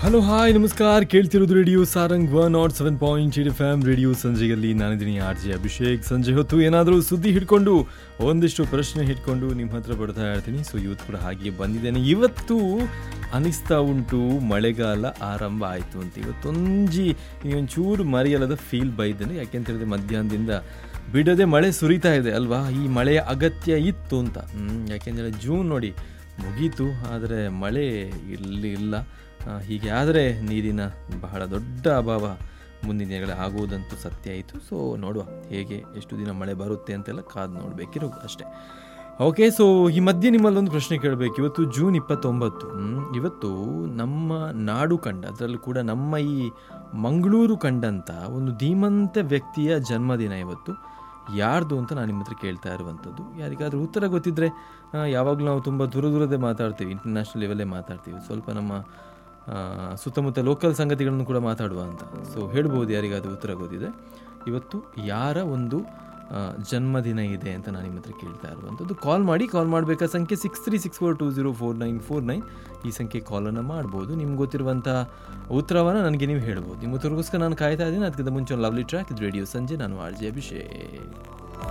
hello hi ನಮಸ್ಕಾರ ಕೇಳ್ತಿರೋದು radio Sarang one nought seven point eight F M radio ಸಂಜೆಯಲ್ಲಿ ನಾನಿದ್ದೀನಿ ಆರ್ ಜೆ ಅಭಿಷೇಕ್ ಸಂಜೆ ಹೊತ್ತು ಏನಾದರೂ ಸುದ್ದಿ ಹಿಡ್ಕೊಂಡು ಒಂದಿಷ್ಟು ಪ್ರಶ್ನೆ ಹಿಡ್ಕೊಂಡು ನಿಮ್ಮ ಹತ್ರ ಬರ್ತಾ ಇರ್ತೀನಿ ಸೊ ಇವತ್ತು ಕೂಡ ಹಾಗೆ ಬಂದಿದ್ದೇನೆ ಇವತ್ತು ಅನಿಸ್ತಾ ಉಂಟು ಮಳೆಗಾಲ ಆರಂಭ ಆಯಿತು ಅಂತ ಇವತ್ತೊಂಜಿ ಒಂಚೂರು ಮರೆಯಲ್ಲದ ಫೀಲ್ ಬೈದ್ದೇನೆ ಯಾಕೆಂತ ಹೇಳಿದ್ರೆ ಮಧ್ಯಾಹ್ನದಿಂದ ಬಿಡದೆ ಮಳೆ ಸುರಿತಾ ಇದೆ ಅಲ್ವಾ ಈ ಮಳೆಯ ಅಗತ್ಯ ಇತ್ತು ಅಂತ ಹ್ಮ್, ಯಾಕೆಂದರೆ ಜೂನ್ ನೋಡಿ ಮುಗೀತು ಆದರೆ ಮಳೆ ಇಲ್ಲಿ ಇಲ್ಲ ಆ, ಹೀಗೆ ಆದರೆ ನೀರಿನ ಬಹಳ ದೊಡ್ಡ ಅಭಾವ ಮುಂದಿನ ದಿನಗಳಲ್ಲಿ ಆಗುವುದಂತೂ ಸತ್ಯ ಆಯಿತು ಸೊ ನೋಡುವ ಹೇಗೆ ಎಷ್ಟು ದಿನ ಮಳೆ ಬರುತ್ತೆ ಅಂತೆಲ್ಲ ಕಾದು ನೋಡಬೇಕಿರೋ ಅಷ್ಟೇ ಓಕೆ ಸೊ ಈ ಮಧ್ಯೆ ನಿಮ್ಮಲ್ಲೊಂದು ಪ್ರಶ್ನೆ ಕೇಳಬೇಕು ಇವತ್ತು ಜೂನ್ ಇಪ್ಪತ್ತೊಂಬತ್ತು ಹ್ಮ್, ಇವತ್ತು ನಮ್ಮ ನಾಡು ಕಂಡ ಅದರಲ್ಲೂ ಕೂಡ ನಮ್ಮ ಈ ಮಂಗಳೂರು ಕಂಡಂಥ ಒಂದು ಧೀಮಂತ ವ್ಯಕ್ತಿಯ ಜನ್ಮದಿನ ಇವತ್ತು ಯಾರ್ದು ಅಂತ ನಾನು ನಿಮ್ಮ ಹತ್ರ ಕೇಳ್ತಾ ಇರುವಂಥದ್ದು ಯಾರಿಗಾದ್ರೂ ಉತ್ತರ ಗೊತ್ತಿದ್ದರೆ ಯಾವಾಗಲೂ ನಾವು ತುಂಬ ದೂರ ದೂರದೇ ಮಾತಾಡ್ತೀವಿ ಇಂಟರ್ನ್ಯಾಷನಲ್ ಲೆವೆಲ್ಲೇ ಮಾತಾಡ್ತೀವಿ ಸ್ವಲ್ಪ ನಮ್ಮ ಆ, ಸುತ್ತಮುತ್ತ ಲೋಕಲ್ ಸಂಗತಿಗಳನ್ನು ಕೂಡ ಮಾತಾಡುವ ಅಂತ ಸೊ ಹೇಳ್ಬೋದು ಯಾರಿಗಾದ್ರೂ ಉತ್ತರ ಗೊತ್ತಿದೆ ಇವತ್ತು ಯಾರ ಒಂದು ಆ, ಜನ್ಮದಿನ ಇದೆ ಅಂತ ನಾನು ನಿಮ್ಮ ಹತ್ರ ಕೇಳ್ತಾ ಇರುವಂಥದ್ದು ಕಾಲ್ ಮಾಡಿ ಕಾಲ್ ಮಾಡಬೇಕಾ ಸಂಖ್ಯೆ six three six four two zero four nine four nine ಈ ಸಂಖ್ಯೆ ಕಾಲನ್ನು ಮಾಡ್ಬೋದು ನಿಮ್ಗೆ ಗೊತ್ತಿರುವಂಥ ಉತ್ತರವನ್ನು ನನಗೆ ನೀವು ಹೇಳ್ಬೋದು ನಿಮ್ಮ ಉತ್ತರಗೋಸ್ಕರ ನಾನು ಕಾಯ್ತಾ ಇದ್ದೀನಿ ಅದಕ್ಕಿಂತ ಮುಂಚೆ ಒಂದು ಲವ್ಲಿ ಟ್ರ್ಯಾಕ್ ಇದು ರೇಡಿಯೋ ಸಂಜೆ ನಾನು ಆರ್ ಜೆ ಅಭಿಷೇಕ್